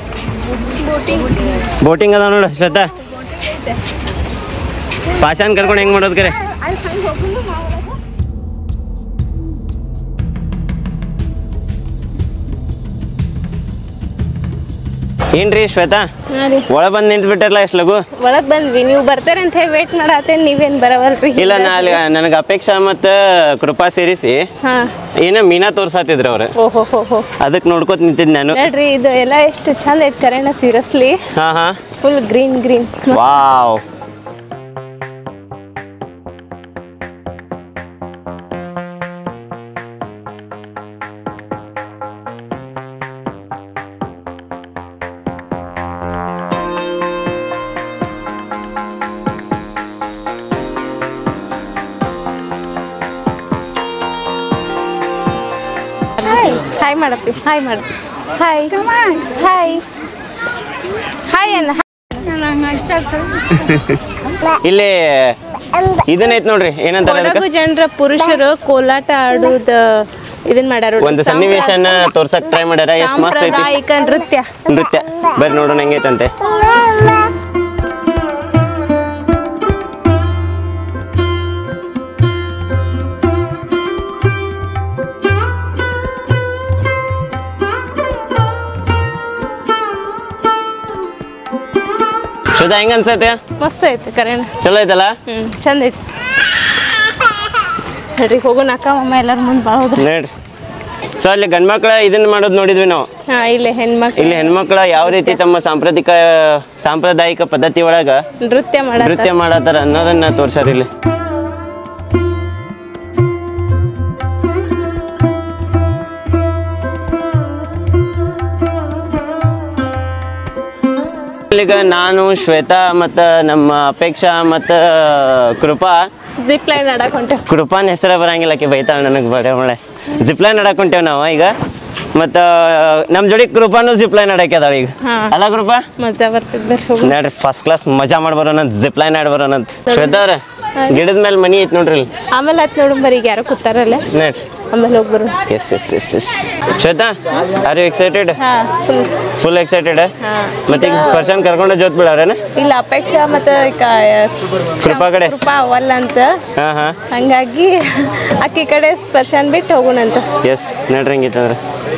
ಬೋಟಿಂಗ್ ಅದ ನೋಡು ಶ್ವೇತಾ ಪಾಷಾನ್ ಕರ್ಕೊಂಡು ಹೆಂಗ್ ಮಾಡೋದು ಕರೆ ಏನ್ರಿ ಶ್ವೇತಾ ಹಾ ರೀ ಒಳ ಬಂದ್ ನಿಂತ್ ಬಿಟ್ಟಿರಲ್ಲ ಎಷ್ಟು ಲಗು ಒಳಗ್ ಬಂದ್ವಿ ನೀವು ಬರ್ತಾರೆ ಅಂತ ಹೇಳಿ ವೇಟ್ ಮಾಡತ್ತೇನ್ ನೀವೇನ್ ಬರವಲ್ರಿ ಇಲ್ಲ ನಾ ಅಲ್ಲಿ ನನಗೆ ಅಪೇಕ್ಷಾ ಮತ್ತು ಕೃಪಾ ಸೇರಿಸಿ ಹಾ ಏನೋ ಮೀನಾ ತೋರ್ಸಾತಿದ್ರು ಅವ್ರು ಓಹೋ ಹೋ ಹೋ ಅದಕ್ಕೆ ನೋಡ್ಕೊತ ನಿಂತಿದ್ ನಾನು ನೋಡ್ರಿ ಇದು ಎಲ್ಲ ಎಷ್ಟು ಚಂದ ಐತ್ ಕರೆನ ಸೀರಿಯಸ್ಲಿ ಹಾ ಹಾ full green green wow hi ಮಾಡಪ್ಪಿ ಹಾಯ್ ಮಾಡ ಹಾಯ್ ಹಾಯ್ ಹಾಯ್ ಅನ್ನ ಇಲ್ಲಿ ಇದನ್ನೈತ್ ನೋಡ್ರಿ ಏನಂತಾರೆ ಅದಕ್ಕೆ ಕೊಡಗು ಜನರ ಪುರುಷರು ಕೋಲಾಟ ಆಡುದ ಇದನ್ ಮಾಡ್ಯಾರ ಒಂದು ಸನ್ನಿವೇಶನ ತೋರ್ಸಕ್ ಟ್ರೈ ಮಾಡ್ಯಾರ ಎಷ್ಟು ಮಸ್ತ್ ಐತಿ ಸಾಂಪ್ರದಾಯಿಕ ನೃತ್ಯ ನೃತ್ಯ ಬರ್ರಿ ನೋಡೋಣ ಹೆಂಗೈತಂತೆ ಶ್ವೇತಾ ಹೆಂಗ ಅನ್ಸತ್ತೆ ಮಸ್ತ್ ಐತಿ ಕರೆನ ಚಲೋ ಐತಲ್ಲ ಹ್ಮ್ ಚಂದ ಐತಿ ನೋಡ್ರಿ ಹೋಗೋಣ ಅಕ್ಕ ಮಮ್ಮ ಎಲ್ಲಾರ ಮುಂದೆ ಭಾಳ ಹೋದ್ರ ನೋಡ್ರಿ ಸೊ ಅಲ್ಲಿ ಗಂಡ್ಮಕ್ಳ ಇದನ್ನ ಮಾಡೋದು ನೋಡಿದ್ವಿ ನಾವು ಹಾ ಇಲ್ಲಿ ಹೆಣ್ಮಕ್ಳು ಇಲ್ಲಿ ಹೆಣ್ಮಕ್ಳ ಯಾವ ರೀತಿ ತಮ್ಮ ಸಾಂಪ್ರದಾಯಿಕ ಸಾಂಪ್ರದಾಯಿಕ ಪದ್ಧತಿ ಒಳಗ ನೃತ್ಯ ಮಾಡ ನೃತ್ಯ ಮಾಡತ್ತಾರ ಅನ್ನೋದನ್ನ ತೋರ್ಸಾರ ಇಲ್ಲಿ ಈಗ ನಾನು ಶ್ವೇತಾ ಮತ್ತ ನಮ್ಮ ಅಪೇಕ್ಷಾ ಮತ್ತ ಕೃಪಾ ಜಿಪ್ ಲೈನ್ ಆಡಕ್ ಹೊಂಟೇವ್ ಕೃಪಾನ್ ಹೆಸರ ಬರಂಗಿಲ್ಲ ಆಕಿ ಬೈತಾಳ ನನಗೆ ಬಡ ಮಳೆ ಜಿಪ್ಲೈನ್ ಆಡಕ್ ಹೊಂಟೇವ್ ನಾವು ಈಗ ಮತ್ತ ನಮ್ ಜೋಡಿ ಕೃಪಾನು ಜಿಪ್ಲೈನ್ ಆಡಕ್ಕೆ ಅದಾಳ ಈಗ ಹಾ. ಅಲ್ಲ ಕೃಪಾ ಮಜಾ ಬರ್ತದ ಬರ್ರಿ ಹೋಗೋಣ ನೋಡ್ರಿ ಫಸ್ಟ್ ಕ್ಲಾಸ್ ಮಜಾ ಮಾಡ್ಬರೋಣ ಜಿಪ್ಲೈನ್ ಆಡ್ ಬರೋಣ ಅಂತ ಶ್ವೇತಾ ಅವ್ರ ಗಿಡದ ಮೇಲೆ ಮನಿ ಐತಿ ನೋಡ್ರಿ ಇಲ್ಲಿ ಆಮೇಲೆ ಹತ್ ನೋಡು ಬರೀ ಈಗ ಯಾರೋ ಕೂತಾರಲ್ಲ ನೋಡ್ರಿ ಆಮೇಲೆ ಹೋಗಿ ಬರು yes yes yes yes Shweta are you excited ಹಾ ಫುಲ್ ಫುಲ್ ಎಕ್ಸೈಟೆಡ್ ಹಾ ಮತ್ತೆ ಈಗ ಸ್ಪರ್ಶನ್ ಕರ್ಕೊಂಡು ಜೋತ್ ಬಿಡಾರೇನ ಇಲ್ಲ ಅಪೇಕ್ಷಾ ಮತ್ತೆ ಕೃಪಾ ಕಡೆ? ಕೃಪಾ ಅವಲ್ಲ ಅಂತ ಹಾಂ ಹಾಂ ಹಂಗಾಗಿ ಅಕ್ಕಿ ಕಡೆ ಸ್ಪರ್ಶನ್ ಬಿಟ್ಟು ಹೋಗೋಣಂತ ಎಸ್ ನೋಡ್ರಿ ಹಂಗಿತ್ತಂದ್ರೆ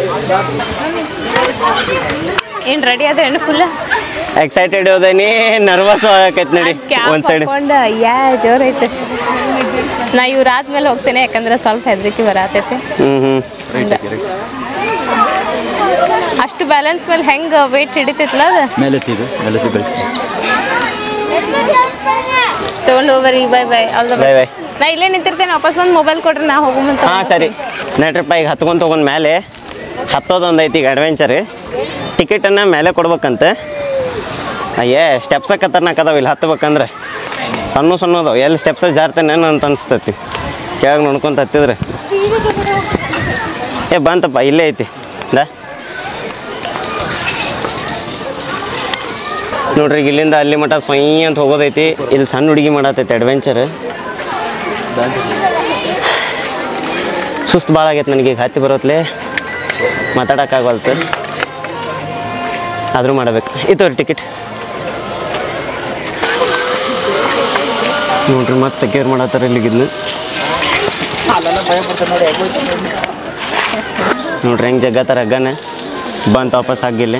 ಏನ್ ರೆಡಿ ಅದೇನು ಫುಲ್ ಎಕ್ಸೈಟೆಡ್ ಹೋದೇನಿ ನರ್ವಸ್ ಆಗಕೈತಿ ನೋಡಿ ಒಂದ್ ಸೈಡ್ ಹಾಕೊಂಡ ಯಾ ಜೋರ್ ಐತೆ ನಾ ಇವ್ರ ಆದ್ಮೇಲೆ ಹೋಗ್ತೇನೆ ಯಾಕಂದ್ರೆ ಸ್ವಲ್ಪ ಹೆದರಿಕೆ ಬರತೈತೆ ಹ್ಮ್ ಹ್ಮ್ ಅಷ್ಟು ಬ್ಯಾಲೆನ್ಸ್ ಮೇಲೆ ಹೆಂಗ್ ವೇಟ್ ಹಿಡಿತೈತಲ್ಲ ಅದು ಮೇಲೆತ್ತಿದು ಮೇಲೆತ್ತಿ ಬೆಳ್ತಿ ತಗೊಂಡು ಹೋಗ್ಬರಿ bye bye all the Bye bye. ನಾ ಇಲ್ಲೇ ನಿಂತಿರ್ತೇನೆ ವಾಪಸ್ ಬಂದು ಮೊಬೈಲ್ ಕೊಡ್ರಿ ನಾ ಹೋಗುಮಂತ ಹಾಂ ಸರಿ ನಟ್ರಪ್ಪ ಈಗ ಹತ್ಕೊಂಡ್ ತಗೊಂಡ್ ಮೇಲೆ ಹತ್ತೋದೊಂದು ಐತಿ ಈಗ ಅಡ್ವೆಂಚರ್ ಟಿಕೆಟನ್ನು ಮೇಲೆ ಕೊಡ್ಬೇಕಂತ ಅಯ್ಯೇ ಸ್ಟೆಪ್ಸ ಖತರ್ನಾಕ್ ಅದಾವ ಇಲ್ಲಿ ಹತ್ಬೇಕಂದ್ರೆ ಸಣ್ಣ ಸಣ್ಣ ಅದಾವ ಎಲ್ಲಿ ಸ್ಟೆಪ್ಸ ಜಾರ್ತೇನೆ ಅಂತ ಅನಿಸ್ತೈತಿ ಕೆಳಗೆ ನೋಡ್ಕೊಂತ ಹತ್ತಿದ್ರೆ ಏ ಬಂತಪ್ಪ ಇಲ್ಲೇ ಐತಿ ದಾ ನೋಡ್ರಿ ಈಗ ಇಲ್ಲಿಂದ ಅಲ್ಲಿ ಮಟ ಸ್ವಯ್ ಅಂತ ಹೋಗೋದೈತಿ ಇಲ್ಲಿ ಸಣ್ಣ ಹುಡುಗಿ ಮಾಡತೈತಿ ಅಡ್ವೆಂಚರ್ ಸುಸ್ತು ಭಾಳ ಆಗೈತೆ ನನಗೆ ಈಗ ಹತ್ತಿ ಬರೋತ್ಲೆ ಮಾತಾಡೋಕ್ಕಾಗಲ್ತು ಆದರೂ ಮಾಡಬೇಕು ಇದು ಟಿಕೆಟ್ ನೋಡ್ರಿ ಮತ್ತೆ ಸೆಕ್ಯೂರ್ ಮಾಡತ್ತಾರ ಇಲ್ಲಿಗಿದ್ಲು ನೋಡ್ರಿ ಹೆಂಗೆ ಜಗ್ಗತ್ತಾರ ಹಗ್ಗನ ಬಂತ ವಾಪಸ್ ಆಗಿಲ್ಲ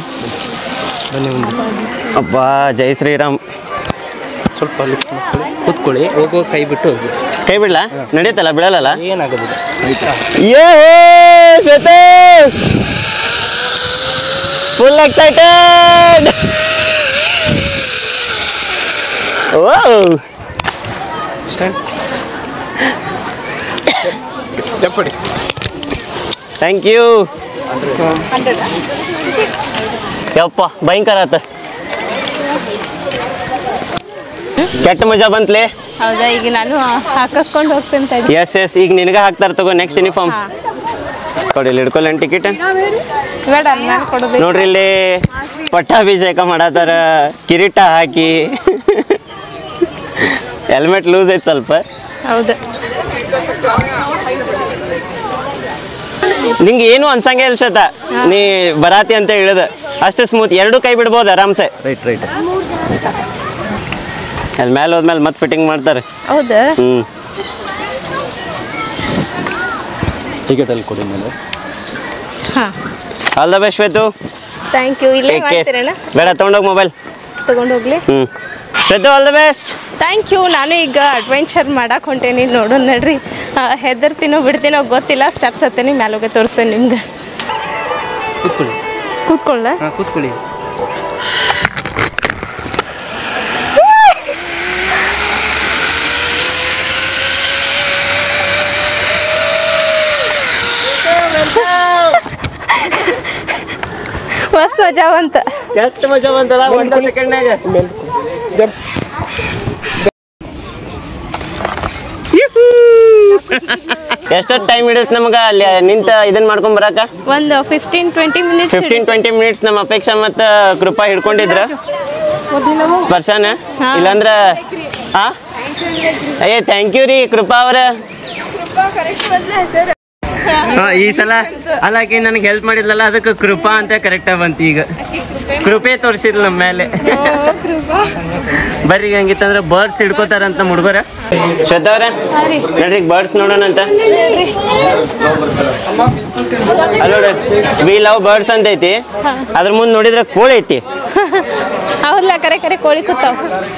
ಅಪ್ಪ ಜೈ ಶ್ರೀರಾಮ್ ಸ್ವಲ್ಪ ಅಲ್ಲಿ ಕೂತ್ಕೊಳ್ಳಿ ಹೋಗೋ ಕೈ ಬಿಟ್ಟು ಹೋಗಿ ಕೈ ಬಿಡ್ಲಾ ನಡೀತಲ್ಲ ಬಿಡಲ್ಲ ಏನಾಗೋದಿಲ್ಲ ಯೇ ಶ್ವೇತೆ ಫುಲ್ ಎಕ್ಸೈಟೆಡ್ ಓ ಚಪ್ಪಡಿ ಥ್ಯಾಂಕ್ ಯು ಯಪ್ಪ ಭಯಂಕರ ಆತ ಕೆಟ್ಟ ಮಜಾ ಬಂತ್ಲೆ ಹೌದಾ ಈಗ ನಾನು ಹಾಕಿಸ್ಕೊಂಡು ಹೋಗ್ತೇನೆ ತಡಿ ಎಸ್ ಎಸ್ ಈಗ ನಿನಗ ಹಾಕ್ತಾರ ತಗೋ ನೆಕ್ಸ್ಟ್ ಯೂನಿಫಾರ್ಮ್ ಹಾ. ಕೊಡಿ ಇಲ್ಲಿ ಹಿಡ್ಕೊಳ್ಳೇನು ಟಿಕೆಟ್ ಬೇಡ ನಾನು ಕೊಡೋದು ನೋಡ್ರಿ ಇಲ್ಲಿ ಪಟ್ಟಾಭಿಷೇಕ ಮಾಡತ್ತಾರ ಕಿರೀಟ ಹಾಕಿ ಹೆಲ್ಮೆಟ್ ಲೂಸ್ ಐತೆ ಸ್ವಲ್ಪ ಹೌದು ನಿಂಗೆ ಏನು ಅನ್ಸಂಗೆ ಇಲ್ಲ ಶ್ವೇತ ನೀ ಬರಾತಿ ಅಂತ ಹೇಳಿದ ಅಷ್ಟು ಸ್ಮೂತ್ ಎರಡು ಕೈ ಬಿಡ್ಬೋದು ಆರಾಮ್ಸೆ ರೈಟ್ ರೈಟ್ ಅಲ್ಲಿ ಮೇಲೆ ಹೋದ್ಮೇಲೆ ಮತ್ತೆ ಫಿಟ್ಟಿಂಗ್ ಮಾಡ್ತಾರೆ ಹೌದಾ ಹ್ಞೂ ಟಿಕೆಟ್ ಅಲ್ಲಿ ಕೊಡಿ ಮೇಲೆ ಹಾಂ all the best Shwetu thank you ಇಲ್ಲೇ Take care. ಮಾಡ್ತೀರಣ್ಣ ಬೇಡ ತೊಗೊಂಡೋಗಿ ಮೊಬೈಲ್ ತಗೊಂಡು ಹೋಗ್ಲಿ ಹ್ಞೂ Shwetu all the best thank you ನಾನು ಈಗ ಅಡ್ವೆಂಚರ್ ಮಾಡಕ್ಕೆ ಹೊಂಟೇನಿ ನೋಡು ನಡ್ರಿ ಆ, ಹೆದರ್ತೀನೋ ಬಿಡ್ತೀನೋ ಗೊತ್ತಿಲ್ಲ ಸ್ಟೆಪ್ಸ್ ಹತ್ತೇನಿ ಮ್ಯಾಲೋಗೆ ತೋರಿಸ್ತೇನೆ ನಿಮ್ಗೆ ಕೂತ್ಕೊಳ್ಳಿ ಕೂತ್ಕೊಳ್ಳ ಹಾಂ ಕೂತ್ಕೊಳ್ಳಿ ಮಸ್ತ್ ಮಜಾ ಬಂತ ಎಷ್ಟು ಮಜಾ ಬಂತಲ್ಲ ಒಂದು ಸೆಕೆಂಡ್ನಾಗ ಎಷ್ಟೊತ್ತು ಟೈಮ್ ಹಿಡಿಸ್ ನಮ್ಗೆ ಅಲ್ಲಿ ನಿಂತ ಇದನ್ನ ಮಾಡ್ಕೊಂಡ್ ಬರಾಕ ಒಂದು fifteen twenty minutes fifteen twenty minutes ನಮ್ಮ ಅಪೇಕ್ಷಾ ಮತ್ತು ಕೃಪಾ ಹಿಡ್ಕೊಂಡಿದ್ರ ಸ್ಪರ್ಶನ ಹಾ. ಇಲ್ಲಾಂದ್ರ ಹಾ ಅಯ್ಯ ಥ್ಯಾಂಕ್ ಯು ರೀ ಕೃಪಾ ಅವ್ರ ಹಾ, ಈ ಸಲ ಅಲ್ಲಾಕಿ ನನಗೆ ಹೆಲ್ಪ್ ಮಾಡಿದ್ಲಲ್ಲ ಅದಕ್ಕೆ ಕೃಪಾ ಅಂತ ಕರೆಕ್ಟಾಗಿ ಬಂತು ಈಗ ಕೃಪೆ ತೋರಿಸಿದ್ಲು ನಮ್ಮ ಮೇಲೆ ಬರ್ರಿ ಈಗ ಹಂಗಿತ್ತಂದ್ರೆ ಬರ್ಡ್ಸ್ ಹಿಡ್ಕೋತಾರಂತ ಹುಡುಗರ ಶ್ರದ್ಧಾ ಅವ್ರ ನೋಡ್ರಿ ಈಗ ಬರ್ಡ್ಸ್ ನೋಡೋಣ ಅಂತ ಅಲ್ಲ ನೋಡ್ರಿ ವಿ ಲವ್ ಬರ್ಡ್ಸ್ ಅಂತ ಐತಿ ಅದ್ರ ಮುಂದೆ ನೋಡಿದ್ರೆ ಕೋಳಿ ಐತಿ ಹೌದಲ್ಲ ಕರೆ ಕರೆ ಕೋಳಿ ಕೂತಾವ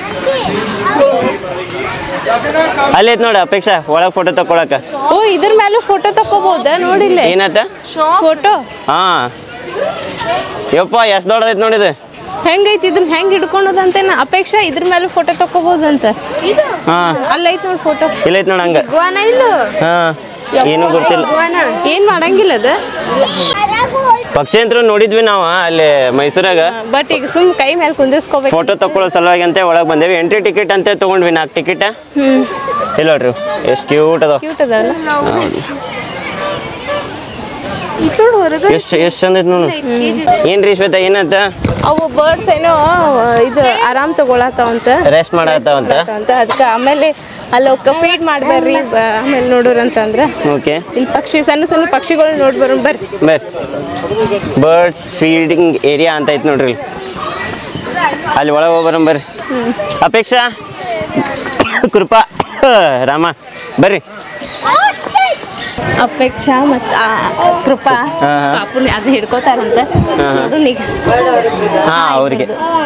ಅಲ್ಲಿ ಐತಿ ನೋಡಿ ಅಪೇಕ್ಷಾ ಒಳಗೆ ಫೋಟೋ ತಕೊಳಕ ಓ ಇದ್ರ ಮೇಲೂ ಫೋಟೋ ತಕೋಬಹುದ ನೋಡಿಲ್ಲ ಏನಾತ ಫೋಟೋ ಹಾ ಯಪ್ಪ ಎಷ್ಟು ದೊಡ್ಡದೈತಿ ನೋಡಿದ ಹೆಂಗೈತಿ ಇದನ್ನ ಹೆಂಗ್ ಹಿಡ್ಕೊಳೋದಂತೆ ನಾ ಅಪೇಕ್ಷಾ ಇದ್ರ ಮೇಲೂ ಫೋಟೋ ತಕೋಬಹುದಂತ ಹಾ ಅಲ್ಲೈತ್ ನೋಡಿ ಫೋಟೋ ಇಲ್ಲೈತಿ ನೋಡ ಹಂಗ ಗೋವಾನ ಇಲ್ಲ ಹಾ ಏನೂ ಗೊತ್ತಿಲ್ಲ ಏನ್ ಮಾಡಂಗಿಲ್ಲ ಅದ ಪಕ್ಷಿ ಅಂತೂ ನೋಡಿದ್ವಿ ನಾವು ಅಲ್ಲಿ ಮೈಸೂರಾಗ ಬಟ್ ಈಗ ಸುಮ್ ಕೈ ಮೇಲೆ ಕುಂದಿಸ್ಕೋಬೇಕು ಫೋಟೋ ತಕೊಳ್ಳೋ ಸಲುವಾಗಿ ಅಂತ ಒಳಗೆ ಬಂದೇವಿ ಎಂಟ್ರಿ ಟಿಕೆಟ್ ಅಂತ ತೊಗೊಂಡ್ವಿ ನಾಲ್ಕು ಟಿಕೆಟ್ ಹ್ಮ್ ಇಲ್ಲ ನೋಡ್ರಿ ಎಷ್ಟು ಕ್ಯೂಟ್ ಅದಾವ ಕ್ಯೂಟ್ ಅದಲ್ಲ ನೋಡು ಹೊರಗೆ ಎಷ್ಟು ಎಷ್ಟು ಚಂದ ಐತಿ ನೋಡು ಏನ್ರಿ ಶ್ವೇತಾ ಏನಂತ ಅವು ಬರ್ಡ್ಸ್ ಏನೋ ಇದು ಆರಾಮ್ ತಗೊಳತಾವಂತ ರೆಸ್ಟ್ ಮಾಡತ್ತಾವಂತ ಅಂತ ಅದಕ್ಕೆ ಆಮೇಲೆ ಅಲ್ಲಿ ಹೋಗ ಫೀಡ್ ಮಾಡ್ಬರ್ರಿ ಬ- ಆಮೇಲೆ ನೋಡೋರು ಅಂತಂದ್ರ ಓಕೆ ಇಲ್ಲಿ ಪಕ್ಷಿ ಸಣ್ಣ ಸಣ್ಣ ಪಕ್ಷಿಗಳು ನೋಡ್ ಬರೋ ಬರ್ರಿ ಬರ್ರಿ ಬರ್ಡ್ಸ್ ಫೀಲ್ಡಿಂಗ್ ಏರಿಯಾ ಅಂತ ಐತೆ ನೋಡ್ರಿ ಇಲ್ಲಿ. ಅಲ್ಲಿ ಒಳಗೆ ಹೋಗಿ ಬರೋಣ ಬರ್ರಿ ಅಪೇಕ್ಷಾ ಕೃಪಾ ರಾಮ ಬರ್ರಿ ಅಪೇಕ್ಷಾ ಮತ್ ಆ ಕೃಪಾ ಹಾ, ಹಾ. ಪಾಪುನ್ ಅದು ಹಿಡ್ಕೋತಾರಂತ ಹಾ, ಹಾ. ನೋಡು ನೀಗ ಹಾ ಅವ್ರಿಗೆ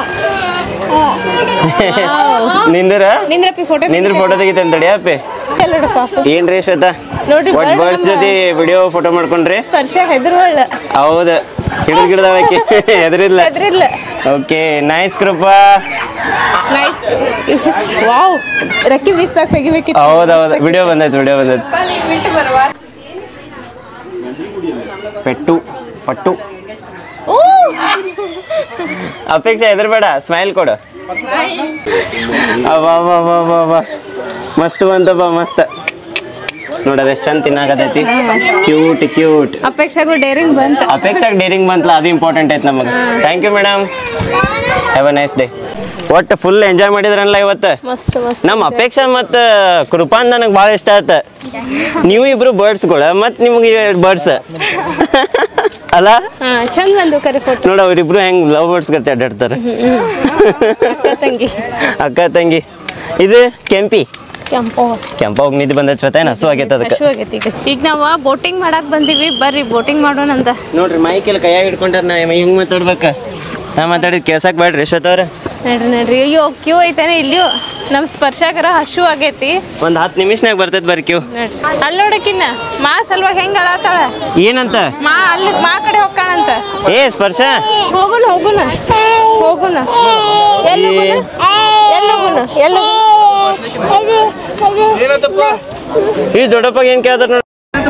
ನಿಂದ್ರ ನಿಂದ್ರಪ್ಪಿ ಫೋಟೋ ನಿಂದ್ರ ಫೋಟೋ ತೆಗಿತೇನೆ ತಡಿ ಅಪ್ಪಿ ನೋಡು ಪಾಪು ಏನ್ರಿ ಶ್ವೇತಾ ನೋಡ್ರಿ ಒಟ್ bird ಬರ್ಡ್ಸ್ ನಮ್ಮ- ಜೊತೆ ವಿಡಿಯೋ ಫೋಟೋ ಮಾಡ್ಕೊಂಡ್ರಿ ಸ್ಪರ್ಶ ಹೆದರುವಳ್ಳ ಹೌದು ಹಿಡಿದು ಗಿಡದಳಕ್ಕೆ ಎದುರಿಲ್ಲ ಹೆದರಿಲ್ಲ okay nice Krupa nice wow ರೆಕ್ಕಿ ಬೀಸ್ದಾಗ ತೆಗಿಬೇಕಿತ್ತು ಹೌದೌದು ವಿಡಿಯೋ ಬಂದೈತೆ ವಿಡಿಯೋ ಬಂದೈತೆ ಪೆಟ್ಟು ಪಟ್ಟು ಓ ಅಪೇಕ್ಷೆ ಹೆದರ್ಬೇಡ ಸ್ಮೈಲ್ ಕೊಡು ಅಬ್ಬಾ ಅಬ್ಬಾ ಅಬ್ಬಾ ಅಬ್ಬಾ ಅಬ್ಬಾ. ಮಸ್ತ್ ಬಂತಪ್ಪ ಮಸ್ತ್ ನೋಡೋದು ಎಷ್ಟು ಚಂದ ತಿನ್ನಾಕತೈತಿ ಕ್ಯೂಟ್ ಕ್ಯೂಟ್ ಅಪೇಕ್ಷೆಗೂ ಡೇರಿಂಗ್ ಬಂತ ಅಪೇಕ್ಷಾಗ್ ಡೇರಿಂಗ್ ಬಂತಲ್ಲ ಅದು ಇಂಪಾರ್ಟೆಂಟ್ ಐತೆ ನಮಗೆ thank you madam have a nice day ಒಟ್ಟು ಫುಲ್ ಎಂಜಾಯ್ ಮಾಡಿದ್ರಲ್ಲ ಇವತ್ತು ಮಸ್ತ್ ಮಸ್ತ್ ನಮ್ಮ ಅಪೇಕ್ಷಾ ಮತ್ತು ಕೃಪಾನ್ ನನಗೆ ಭಾಳ ಇಷ್ಟ ಆಯ್ತ ನೀವು ಇಬ್ರು ಬರ್ಡ್ಸ್ಗಳು ಮತ್ತು ನಿಮ್ಗೆ ಬರ್ಡ್ಸ್ ಅಲ್ಲ ಹಾ ಚಂದ ಬಂದು ಕರೆ ಫೋಟೋ ನೋಡ ಅವ್ರಿಬ್ರು ಹೆಂಗ್ ಲವ್ ಬರ್ಡ್ಸ್ ಗತ್ತೆ ಅಡ್ಡಾಡ್ತಾರೆ ಅಕ್ಕ ತಂಗಿ ಅಕ್ಕ ತಂಗಿ ಇದು ಕೆಂಪಿ ಕೆಂಪು ಕೆಂಪ ಹೋಗಿ ನಿದ್ದೆ ಬಂದ ಜೊತೆ ಹಸು ಆಗೈತೆ ಅದಕ್ಕೆ ಹಶು ಆಗೈತಿ ಈಗ ಈಗ ನಾವು ಬೋಟಿಂಗ್ ಮಾಡಕ್ ಬಂದೀವಿ ಬರ್ರಿ ಬೋಟಿಂಗ್ ಮಾಡೋಣ ಅಂತ ನೋಡ್ರಿ ಮೈಕೆಲ್ಲ ಕೈಯಾಗ ಹಿಡ್ಕೊಂಡಾರ ನಾ ಹಿಂಗ್ ಮಾತಾಡ್ಬೇಕ ನಾ ಮಾತಾಡಿದ್ ಕೇಳ್ಸಕ್ ಬೇಡ್ರಿ ಯಶೋತ್ ಅವ್ರ ನಡ್ರಿ ನಡ್ರಿ ಅಯ್ಯೋ ಕ್ಯೂ ಐತಾನೆ ಇಲ್ಲಿಯೂ ನಮ್ ಸ್ಪರ್ಶಕರ ಹಶು ಆಗೈತಿ ಒಂದ್ ಹತ್ತು ನಿಮಿಷನಾಗ ಬರ್ತೈತೆ ಬರ್ರಿ ಕ್ಯೂ ನಡ್ರಿ ಅಲ್ಲಿ ನೋಡಕಿನ್ನ ಮಾ ಸಲುವಾಗಿ ಹೆಂಗ್ ಅಳತಾಳ ಏನಂತ ಮಾ ಅಲ್ಲಿ ಮಾ ಕಡೆ ಹೋಗ್ಕಾಣಂತ ಏ ಸ್ಪರ್ಶ ಹೋಗುಣ ಹೋಗುಣ ಹೋಗುಣ ಎಲ್ಲಿ ಹೋಗುಣ ಎಲ್ಲಿ ಹೋಗುಣ ಎಲ್ಲಿ ಈ ದೊಡ್ಡಪ್ಪ ಏನ್ ಕೇಳ್ತಾರ ನೋಡಿ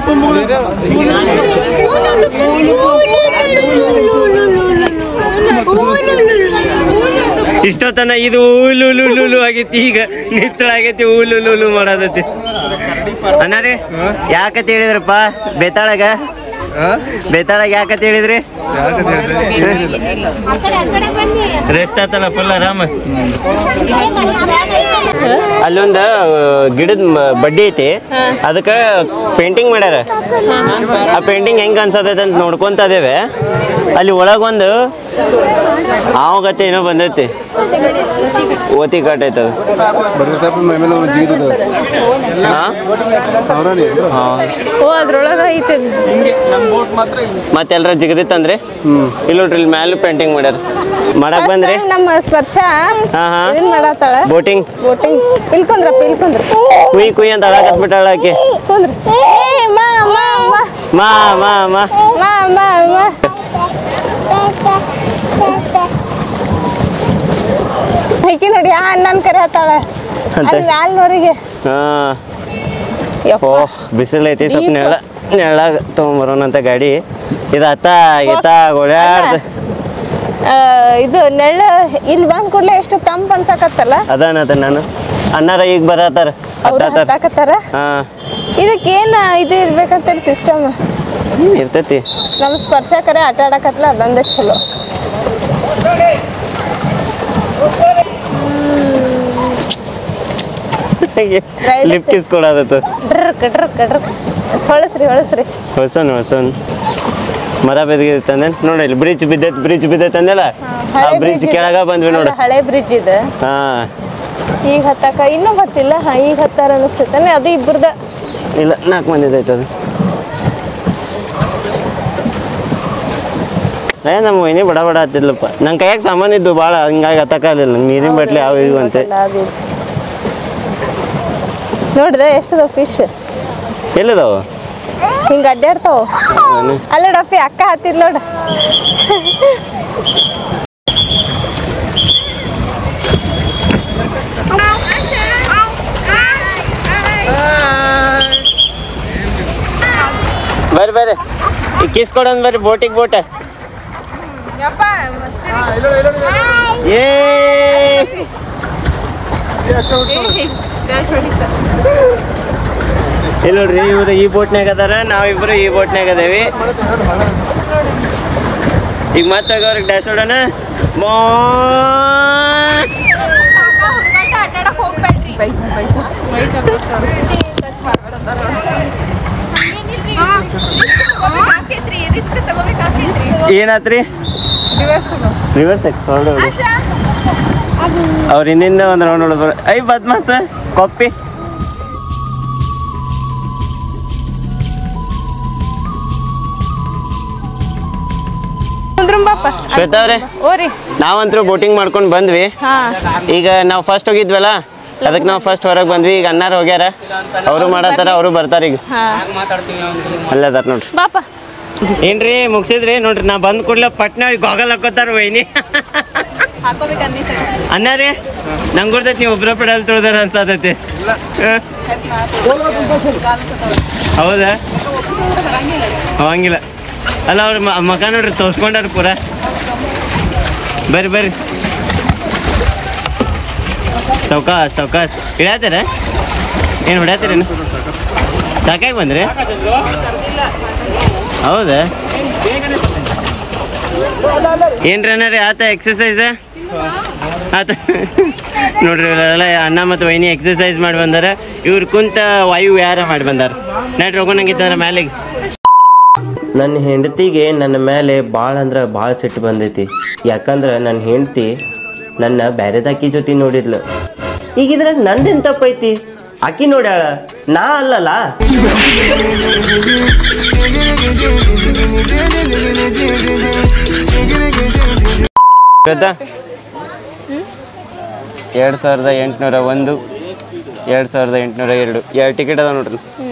ಇಷ್ಟೊತ್ತನ ಇದು ಊಲು ಆಗೈತಿ ಈಗ ನಿಚ್ಚಳ ಆಗೈತಿ ಊಲು ಮಾಡೋದೈತಿ ಅಣ್ಣಾರಿ ಯಾಕಂತ ಹೇಳಿದ್ರಪ್ಪ ಬೇತಾಳಗ ಬೇತಾಳಗ ಯಾಕಂತ ಹೇಳಿದ್ರಿ ರೆಸ್ಟ್ ಆತಲ್ಲ ಫುಲ್ ಆರಾಮ ಅಲ್ಲೊಂದು ಗಿಡದ ಬಡ್ಡಿ ಐತಿ ಅದಕ್ಕೆ ಪೇಂಟಿಂಗ್ ಮಾಡ್ಯಾರ ಆ ಪೇಂಟಿಂಗ್ ಹೆಂಗ್ ಅನ್ಸತೈತೆ ಅಂತ ನೋಡ್ಕೊಂತ ಅದೇವೆ ಅಲ್ಲಿ ಒಳಗೊಂದು ಆವಗತ್ತೆ ಏನೋ ಬಂದೈತಿ ಓತಿ ಕಾಟ್ ಐತೆ ಅದು ಹಾ? ಹಾ. ಓ ಅದ್ರೊಳಗ ಐತೆ ಮತ್ತೆ ಎಲ್ರ ಜಿಗದಿತ್ತಂದ್ರೆ ಇಲ್ಲಿ ನೋಡ್ರಿ ಇಲ್ಲಿ ಮ್ಯಾಲೂ ಪೇಂಟಿಂಗ್ ಮಾಡ್ಯಾರ ಮಾಡಕ್ ಬಂದ್ರಿ ನಮ್ಮ ಸ್ಪರ್ಶ ಹಾ ಹಾ ಇದನ್ ಮಾಡತ್ತಾಳ ಬೋಟಿಂಗ್ ಬೋಟಿಂಗ್ ಇಲ್ಕೊಂದ್ರಪ್ಪ ಇಲ್ಕೊಂದ್ರ ಕುಯ್ ಕುಯ್ ಅಂತ ಅಳಾಕತ್ಬಿಟ್ಟಾಳ ಆಕೆ ಕುಂದ್ರ ಏ ಮಾ ಮಾ ಮಾ ಮಾ ಮಾ ಮಾ ಮಾ ಮಾ ಮಾ ಐಕಿ ನೋಡಿ ಆ ಅಣ್ಣನ್ ಕರೆ ಹತ್ತಾಳ ಅಂತ? ಅಲ್ಲಿ ಮ್ಯಾಲ್ ನೋರಿಗೆ ಹಾ ಯಪ್ಪ ಓಹ್ ಬಿಸಿಲು ಐತಿ ಸ್ವಲ್ಪ ನೆಳ ನೆಳ್ಳಾಗ ತೊಗೊಂಬರೋಣಂತ ಗಾಡಿ ಇದು ಅತ್ತ ಈತ ಓಡ್ಯಾಡ್ದ ಆ, ಇದು ನೆಳ್ಳ ಇಲ್ಲಿ ಬಂದ್ ಕೂಡ್ಲೆ ಎಷ್ಟು ತಂಪ್ ಅನ್ಸಕತ್ತಲ್ಲ ಅದಾನತ ನಾನು ಅಣ್ಣಾರ ಈಗ ಬರತ್ತಾರ ಅವ್ರು ಹತ್ತಾತಾರ ಹತ್ತಾಕತ್ತಾರ ಹಾ ಇದಕ್ಕೇನ್ ಇದು ಇರ್ಬೇಕಂತ ಸಿಸ್ಟಮ್ ಇರ್ತೈತಿ ನಮ್ ಸ್ಪರ್ಶಕರೇ ಆಟ ಆಡಕತ್ಲ ಅದೊಂದೇ ಚಲೋ ರೈಲ್ ಲಿಪ್ ಕಿಸ್ ಕೊಡೋದತ್ತು ಡ್ರಕ್ ಡ್ರಕ್ ಡ್ರಕ್ ಹೊಳಸ್ರಿ ಹೊಳಸ್ರಿ ಹೊಸನ್ ಹೊಸನ್ ಮರ ಬೆದಗಿರ್ತಂದೆ ನೋಡಿ ಇಲ್ಲಿ ಬ್ರಿಡ್ಜ್ ಬಿದ್ದೈತಿ ಬ್ರಿಡ್ಜ್ ಬಿದ್ದೈತೆ ಅಂದಲ್ಲ ಆ ಹಳೆ ಬ್ರಿಡ್ಜ್ bridge ಕೆಳಗ ಬಂದ್ವಿ ನೋಡು ಅಲ್ಲ, ಹಳೆ ಬ್ರಿಡ್ಜ್ ಇದೆ ಹಾ ಈಗ ಹತ್ತಾಕ ಇನ್ನೂ ಗೊತ್ತಿಲ್ಲ ಹಾ ಈಗ ಹತ್ತಾರ ಅನಿಸ್ತೈತಾನೆ ಅದು ಇಬ್ಬರದ ಇಲ್ಲ ನಾಲ್ಕು ಮಂದಿ ಐತೆ ಅದು ಏ ನಮ್ಮ ವೈನಿ ಬಡ ಬಡ ಹತ್ತಿದ್ಲಪ್ಪ ನನ್ನ ಕೈಯಾಗ ಸಾಮಾನು ಇದ್ದು ಭಾಳ ಹಂಗಾಗಿ ಹತ್ತಕ್ಕಾಗಲಿಲ್ಲ ನಂಗೆ ನೀರಿನ ಬಟ್ಲಿ ಅವು ಇವು ಅಂತೆ ನೋಡಿದೆ ಎಷ್ಟದ ಫಿಶ್ ಎಲ್ಲಿದಾವ ಹಿಂಗ ಅಡ್ಡಾಡ್ತಾವ ಅಲ್ಲ ಡಪ್ಪಿ ಅಕ್ಕ ಹತ್ತಿದ್ ನೋಡ ಬರ್ರಿ ಬರ್ರಿ ಈ ಕಿಸ್ ಕೊಡೋನ್ ಬರ್ರಿ ಬೋಟಿಗೆ ಬೋಟ ಏ ಇಲ್ಲ ನೋಡ್ರಿ ಇವ್ರು ಈ ಬೋಟ್ನಾಗ ಅದಾರ ನಾವಿಬ್ರು ಈ ಬೋಟ್ನಾಗ ಅದೇವಿ ಈಗ ಮತ್ತೆ ಅವ್ರಿಗೆ ಡ್ಯಾಶ್ ಹೊಡೋಣ ಮೋ ಅಡ್ಡಾಡಕ್ ಹೋಗ್ಬೇಡ್ರಿ ಏನಾತ್ರಿ ರಿವರ್ಸ್ ಹೊರಡು ಅವ್ರ ಹಿಂದಿಂದ ಒಂದು ರೌಂಡ್ ಹೊಡೆದ್ರು ಐ ಬದ್ಮಾಸ ಕಾಪಿ ಬಾಪ ಶ್ವೇತಾ ಅವ್ರೆ ಓರಿ ನಾವಂತರೂ ಬೋಟಿಂಗ್ ಮಾಡ್ಕೊಂಡು ಬಂದ್ವಿ ಹಾ ಈಗ ನಾವು ಫಸ್ಟ್ ಹೋಗಿದ್ವಲ್ಲ ಅದಕ್ಕೆ ನಾವು ಫಸ್ಟ್ ಹೊರಗೆ ಬಂದ್ವಿ ಈಗ ಅನ್ನಾರು ಹೋಗ್ಯಾರ ಅವರು ಮಾಡತ್ತಾರ ಅವರು ಬರ್ತಾರ ಈಗ ಹಾ ಅಲ್ಲೇ ಅದಾರ ನೋಡ್ರಿ ಬಾಪ ಏನ್ರಿ ಮುಗಿಸಿದ್ರಿ ನೋಡ್ರಿ ನಾ ಬಂದ್ ಕೂಡಲೇ ಪಟ್ನ ಗಾಗಲ್ ಹಾಕೋತಾರ ವೈನಿ ಅನ್ನಾರಿ ನಂಗೆ ಗೊತ್ತೈತಿ ನೀವು ಒಬ್ರ ಪಡಲ್ ತೊಳ್ದಾರ ಅನ್ಸತೈತಿ ಹೌದಾ ಅವಂಗಿಲ್ಲ ಅಲ್ಲ ಅವ್ರ ಮಕ ನೋಡ್ರಿ ತೋರ್ಸ್ಕೊಂಡಾರ ಪೂರ ಬರ್ರಿ ಬರ್ರಿ ಸೌಕಾಸ್ ಸೌಕಾಸ್ ಇಳ್ಯಾತಾರ ಏನು ಹೊಡ್ಯಾತೀರೇನು ಸಾಕಾಗಿ ಬಂದ್ರಿ ಹೌದಾ ಏನ್ರಿ ಅನ್ನಾರಿ ಆತ ಎಕ್ಸಸೈಸ್ ಆತ ನೋಡ್ರಿ ಇವರೆಲ್ಲ ಅಣ್ಣ ಮತ್ತು ವೈನಿ ಎಕ್ಸಸೈಸ್ ಮಾಡಿ ಬಂದಾರ ಇವ್ರು ಕುಂತ ವಾಯು ವಿಹಾರ ಮಾಡಿ ಬಂದಾರ ನಡ್ರಿ ಹೋಗೋಣಂಗಿದ್ದಾರ ಮ್ಯಾಲಿಗೆ ನನ್ನ ಹೆಂಡತಿಗೆ ನನ್ನ ಮೇಲೆ ಭಾಳ ಅಂದ್ರೆ ಭಾಳ ಸಿಟ್ಟು ಬಂದೈತಿ ಯಾಕಂದ್ರೆ ನನ್ನ ಹೆಂಡತಿ ನನ್ನ ಬ್ಯಾರೆದಾಕಿ ಜೊತೆ ನೋಡಿದ್ಲು ಈಗ ಇದ್ರಾಗ ನಂದೇನ್ ತಪ್ಪೈತಿ ಆಕಿ ನೋಡ್ಯಾಳ ನಾ ಅಲ್ಲಲ್ಲ ಗೊತ್ತಾ ಎರಡು ಸಾವಿರದ ಎಂಟುನೂರ ಒಂದು ಎರಡು ಸಾವಿರದ ಎಂಟುನೂರ ಎರಡು ಎರಡು ಟಿಕೆಟ್ ಅದಾವ ನೋಡ್ರಿ